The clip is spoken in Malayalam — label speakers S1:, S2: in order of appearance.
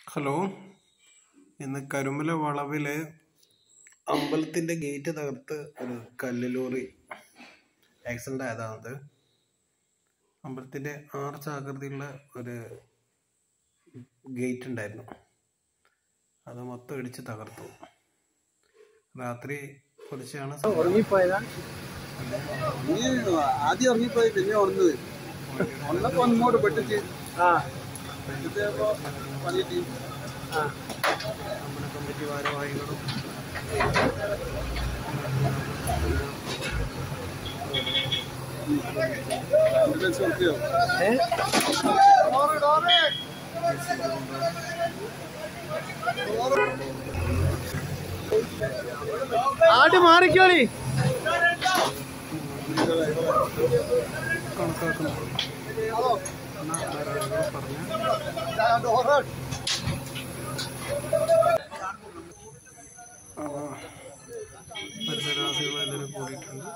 S1: ഹലോ ഇന്ന് കരുമല വളവില് അമ്പലത്തിന്റെ ഗേറ്റ് തകർത്ത് ഒരു കല്ല് ലോറി ആക്സിഡന്റ് ആയതാണത് അമ്പലത്തിന്റെ ആർച്ച് ആകൃതിയുള്ള ഒരു ഗേറ്റ് ഉണ്ടായിരുന്നു അത് മൊത്തം ഇടിച്ച് തകർത്തു രാത്രി പൊളിച്ചാണ് സംഭവം.
S2: ഉറങ്ങിപ്പോയതാ
S3: നീ ആദ്യം ഇറങ്ങിപ്പോയി പിന്നെ ഉണർന്നത് ഉണർന്നപ്പോ അങ്ങോട്ട് പെട്ടിച്ച്
S2: ആ
S3: പെട്ടിച്ചപ്പോ പണിയിട്ട്
S2: ആ
S1: നമ്മുടെ കമ്മിറ്റി ഭാരവാഹികളും
S3: രണ്ട് ലക്ഷം റുപ്യോ
S2: ഏ ആട്ട് മാറിക്കോളി
S1: കണക്കാക്കുന്നു എന്നാ ഭാരവാഹികൾ പറഞ്ഞ ആ, പരിസരവാസികൾ എല്ലാവരും കൂടിയിട്ടുണ്ട്